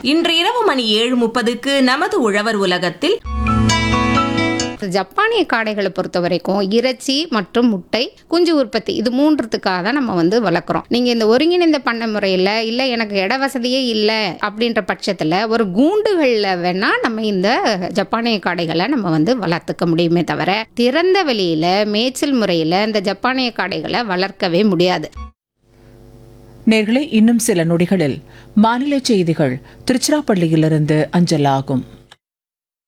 இன்று இரவு மணி ஏழு முப்பதுக்கு நமது உழவர் உலகத்தில் ஜப்பானிய காடைகளை பொறுத்த வரைக்கும் இறைச்சி மற்றும் முட்டை குஞ்சு உற்பத்தி இது மூன்றுத்துக்காக தான் நம்ம வந்து வளர்க்குறோம் நீங்க இந்த ஒருங்கிணைந்த பண்ணை முறையில் இல்லை எனக்கு இட வசதியே இல்லை அப்படின்ற பட்சத்தில் ஒரு கூண்டுகளில் வேணா நம்ம இந்த ஜப்பானிய காடைகளை நம்ம வந்து வளர்த்துக்க முடியுமே தவிர திறந்த வெளியில மேய்ச்சல் முறையில் இந்த ஜப்பானிய காடைகளை வளர்க்கவே முடியாது நேர்களே இன்னும் சில நொடிகளில் மாநில செய்திகள் திருச்சிராப்பள்ளியிலிருந்து அஞ்சலாகும்